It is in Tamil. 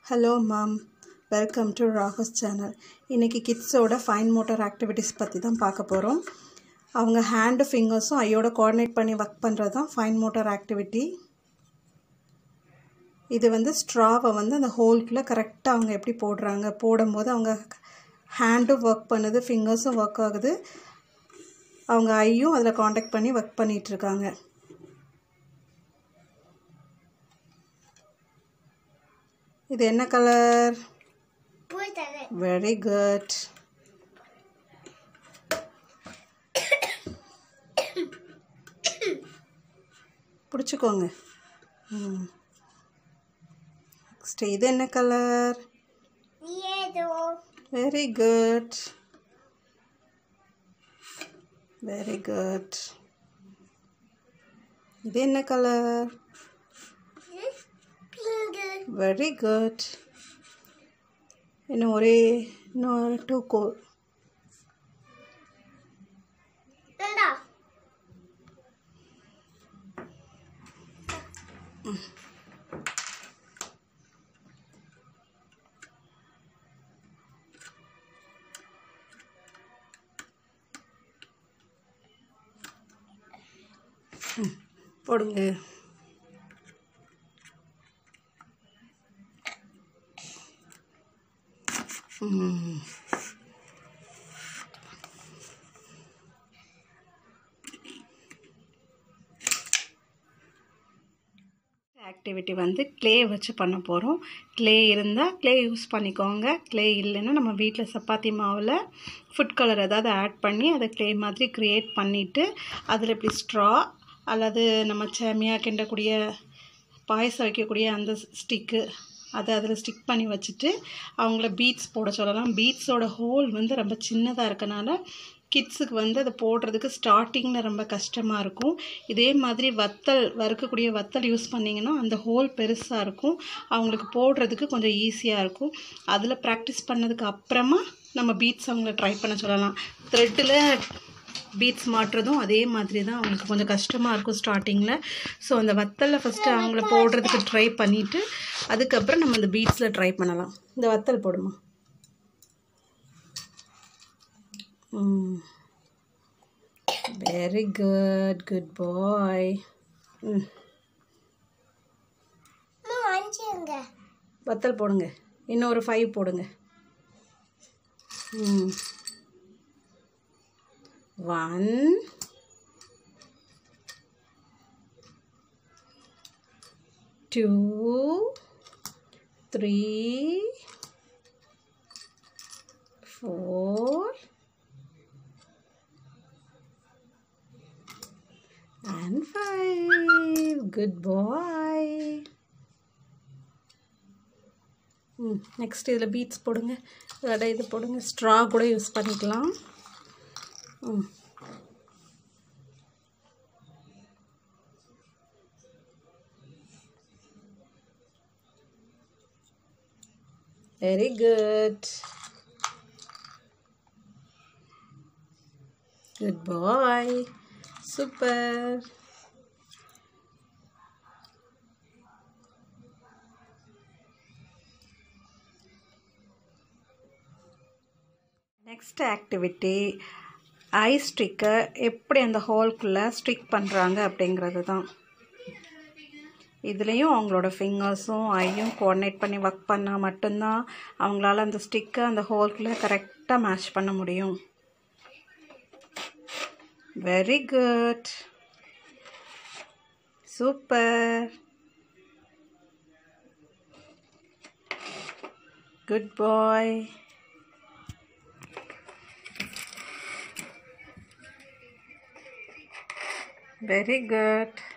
Hello ma'am welcome to Raga's channel இன்றைக்கி கிட்ஸோட ஃபைன் மோட்டார் ஆக்டிவிட்டீஸ் பற்றி தான் பார்க்க போகிறோம் அவங்க ஹேண்டு ஃபிங்கர்ஸும் ஐயோட கோஆர்டினேட் பண்ணி ஒர்க் பண்ணுறது தான் ஃபைன் மோட்டார் ஆக்டிவிட்டி இது வந்து ஸ்ட்ராவை வந்து அந்த ஹோல்குள்ளே கரெக்டாக அவங்க எப்படி போடுறாங்க போடும்போது அவங்க ஹேண்டும் ஒர்க் பண்ணுது ஃபிங்கர்ஸும் ஒர்க் ஆகுது அவங்க ஐயும் அதில் காண்டாக்ட் பண்ணி ஒர்க் பண்ணிகிட்ருக்காங்க இது என்ன கலர் வெரி குட் பிடிச்சிக்கோங்க ம் நெக்ஸ்ட் இது என்ன colour very good very good இது என்ன கலர் வெரி குட் இன்னும் ஒரே இன்னும் டூ கோ போடுங்க ம் ஆக்டிவிட்டி வந்து க்ளே வச்சு பண்ண போகிறோம் க்ளே இருந்தால் க்ளே யூஸ் பண்ணிக்கோங்க க்ளே இல்லைன்னா நம்ம வீட்டில் சப்பாத்தி மாவில் ஃபுட் கலர் ஏதாவது ஆட் பண்ணி அதை க்ளே மாதிரி க்ரியேட் பண்ணிவிட்டு அதில் இப்படி ஸ்ட்ரா அல்லது நம்ம சேமியாக கிண்டக்கூடிய பாயசம் வைக்கக்கூடிய அந்த ஸ்டிக்கு அதை அதில் ஸ்டிக் பண்ணி வச்சுட்டு அவங்கள பீட்ஸ் போட சொல்லலாம் பீட்ஸோட ஹோல் வந்து ரொம்ப சின்னதாக இருக்கனால கிட்ஸுக்கு வந்து அதை போடுறதுக்கு ஸ்டார்டிங்கில் ரொம்ப கஷ்டமாக இருக்கும் இதே மாதிரி வத்தல் வறுக்கக்கூடிய வத்தல் யூஸ் பண்ணிங்கன்னா அந்த ஹோல் பெருசாக இருக்கும் அவங்களுக்கு போடுறதுக்கு கொஞ்சம் ஈஸியாக இருக்கும் அதில் ப்ராக்டிஸ் பண்ணதுக்கு அப்புறமா நம்ம பீட்ஸ் அவங்கள ட்ரை பண்ண சொல்லலாம் த்ரெட்டில் பீட்ஸ் மாட்டுறதும் அதே மாதிரி தான் அவங்களுக்கு கொஞ்சம் கஷ்டமாக இருக்கும் ஸ்டார்டிங்கில் ஸோ அந்த வத்தலில் ஃபஸ்ட்டு அவங்கள போடுறதுக்கு ட்ரை பண்ணிவிட்டு அதுக்கப்புறம் நம்ம அந்த பீட்ஸில் ட்ரை பண்ணலாம் இந்த வத்தல் போடுமா வெரி குட் குட் பாய் ம் வத்தல் போடுங்க இன்னும் ஒரு ஃபைவ் போடுங்க ம் one two three four and five. Good boy. ம் நெக்ஸ்ட் இதில் பீட்ஸ் போடுங்க இதோட இது போடுங்க ஸ்ட்ரா கூட யூஸ் பண்ணிக்கலாம் ம் very good good boy super next activity ஐ ஸ்டிக்கை எப்படி அந்த ஹோல்குள்ளே ஸ்டிக் பண்ணுறாங்க அப்படிங்கிறது தான் இதுலேயும் அவங்களோட ஃபிங்கர்ஸும் ஐயும் கோஆர்டினேட் பண்ணி ஒர்க் பண்ணால் மட்டும்தான் அவங்களால அந்த ஸ்டிக்கை அந்த ஹோல்குள்ளே கரெக்டாக மேட்ச் பண்ண முடியும் Very good. Super. Good boy. Very good.